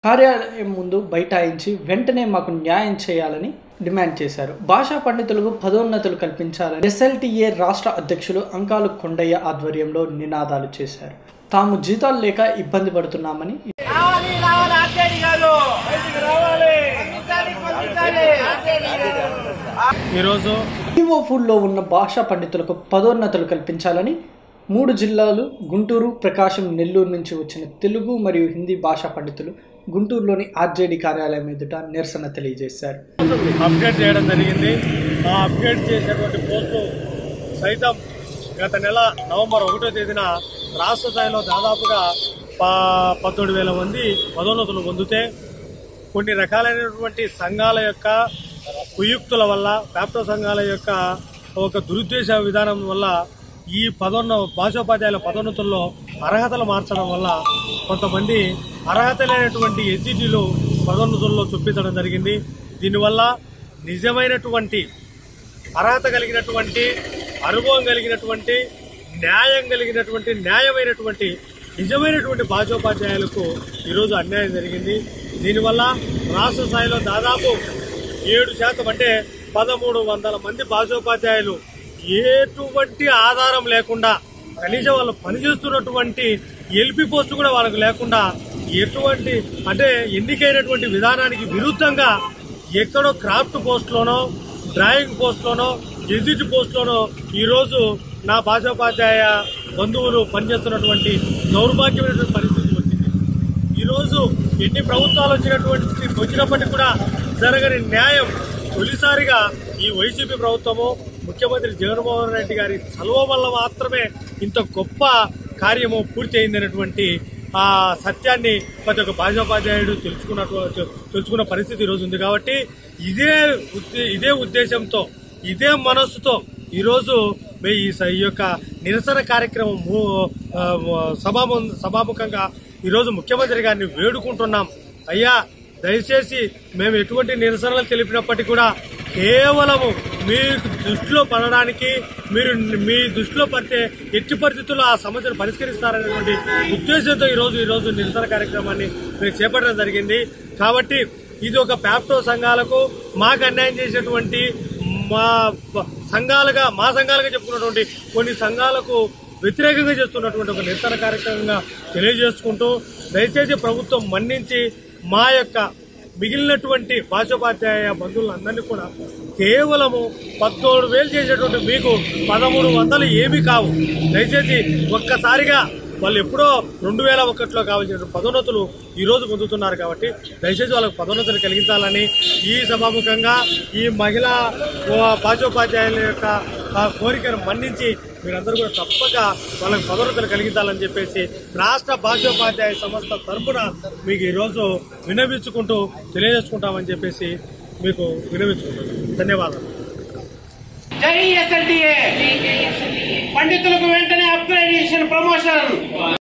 కార్యాలయం ముందు బైఠాయించి వెంటనే మాకు న్యాయం చేయాలని డిమాండ్ చేశారు భాషా పండితులకు పదోన్నతులు కల్పించాలని ఎస్ఎల్టీఏ రాష్ట్ర అధ్యక్షులు అంకాలు కొండయ్య ఆధ్వర్యంలో నినాదాలు చేశారు తాము జీతాలు లేక ఇబ్బంది పడుతున్నామని రావాలి రావాలి ఆర్జేడీ గారు బయటికి రావాలి పంపించాలి పంపించాలి ఆర్జేడీ గారు ఈరోజు ఈవో ఫుడ్లో ఉన్న భాషా పండితులకు పదోన్నతులు కల్పించాలని మూడు జిల్లాలు గుంటూరు ప్రకాశం నెల్లూరు నుంచి వచ్చిన తెలుగు మరియు హిందీ భాషా పండితులు గుంటూరులోని ఆర్జేడీ కార్యాలయం ఎదుట నిరసన తెలియజేశారు అప్డేట్ చేయడం జరిగింది ఆ అప్డేట్ చేసినటువంటి పోస్టు సైతం గత నెల నవంబర్ ఒకటో తేదీన రాష్ట్ర స్థాయిలో దాదాపుగా ప- పద్దెనిమిది వేల మంది పదోన్నతులు పొందితే కొన్ని రకాలైనటువంటి సంఘాల యొక్క కుయుక్తుల వల్ల వ్యాప్త సంఘాల యొక్క ఒక దురుద్దేశ విధానం వల్ల ఈ పదోన్న భాషోపాధ్యాయుల పదోన్నతుల్లో అర్హతలు మార్చడం వల్ల కొంతమంది అర్హత లేనటువంటి ఎస్జిటీలు పదోన్నతుల్లో చూపించడం జరిగింది దీనివల్ల నిజమైనటువంటి అర్హత కలిగినటువంటి అనుభవం కలిగినటువంటి న్యాయం కలిగినటువంటి న్యాయమైనటువంటి నిజమైనటువంటి భాషోపాధ్యాయులకు ఈరోజు అన్యాయం జరిగింది దీనివల్ల రాష్ట్ర స్థాయిలో దాదాపు ఏడు శాతం అంటే పదమూడు వందల మంది భాషోపాధ్యాయులు ఎటువంటి ఆధారం లేకుండా కనీసం వాళ్ళు పనిచేస్తున్నటువంటి ఎల్పి పోస్టు కూడా వాళ్ళకు లేకుండా ఎటువంటి అంటే ఎన్నికైనటువంటి విధానానికి విరుద్ధంగా ఎక్కడో క్రాఫ్ట్ పోస్ట్లోనో డ్రాయింగ్ పోస్ట్లోనో ఎజిట్ పోస్ట్లోనో ఈరోజు నా భాషోపాధ్యాయ బంధువులు పనిచేస్తున్నటువంటి దౌర్భాగ్యమైనటువంటి పరిస్థితి వచ్చింది ఈరోజు ఎన్ని ప్రభుత్వాలు వచ్చినటువంటి వచ్చినప్పటికీ కూడా జరగని న్యాయం తొలిసారిగా ఈ వైసీపీ ప్రభుత్వము ముఖ్యమంత్రి జగన్మోహన్ రెడ్డి గారి చలువ వల్ల మాత్రమే ఇంత గొప్ప కార్యము పూర్తి అయిందనేటువంటి ఆ సత్యాన్ని ప్రతి ఒక్క భాజపాధ్యాయుడు తెలుసుకున్నట్టు తెలుసుకున్న పరిస్థితి ఈరోజు ఉంది కాబట్టి ఇదే ఉద్దే- ఇదే ఉద్దేశంతో ఇదే మనస్సుతో ఈరోజు మే- ఈ స- ఈ యొక్క నిరసన కార్యక్రమం ము- ఆ, సభాము సభాముఖంగా ఈరోజు ముఖ్యమంత్రి గారిని వేడుకుంటున్నాం అయ్యా దయచేసి మేము ఎటువంటి నిరసనలు తెలిపినప్పటికీ కూడా కేవలము మీ దృష్టిలో పడడానికి మీరు మీ దృష్టిలో పడితే ఎట్టి పరిస్థితుల్లో ఆ సమస్యను పరిష్కరిస్తారనేటువంటి ఉద్దేశంతో ఈరోజు ఈరోజు నిరసన కార్యక్రమాన్ని మేము చేపట్టడం జరిగింది కాబట్టి ఇది ఒక ప్యాప్టో సంఘాలకు మాకు అన్యాయం చేసినటువంటి మా ప- సంఘాలుగా మా సంఘాలుగా చెప్పుకున్నటువంటి కొన్ని సంఘాలకు వ్యతిరేకంగా చేస్తున్నటువంటి ఒక నిరసన కార్యక్రమంగా తెలియజేసుకుంటూ దయచేసి ప్రభుత్వం మన్నించి మా యొక్క మిగిలినటువంటి భాషోపాధ్యాయ బంధువులందరినీ కూడా కేవలము పద్నాలుగు వేలు చేసేటువంటి మీకు పదమూడు వందలు ఏమీ కావు దయచేసి ఒక్కసారిగా వాళ్ళు ఎప్పుడో రెండు వేల ఒకటిలో కావాల్సిన పదోన్నతులు ఈ రోజు పొందుతున్నారు కాబట్టి దయచేసి వాళ్ళకి పదోన్నతులు కలిగించాలని ఈ సభాముఖంగా ఈ మహిళా ఓ భాషోపాధ్యాయుల యొక్క ఆ కోరికను మన్నించి మీరందరూ కూడా తప్పక వాళ్ళకి పదోన్నతులు కలిగించాలని చెప్పేసి రాష్ట్ర భాషోపాధ్యాయ సంస్థ తరపున మీకు ఈరోజు వినవించుకుంటూ తెలియజేసుకుంటామని చెప్పేసి మీకు వినవించుకుంటున్నాను ధన్యవాదాలు జై ఎస్ఎల్టీఏ పండితులకు వెంటనే అప్గ్రేడేషన్ ప్రమోషన్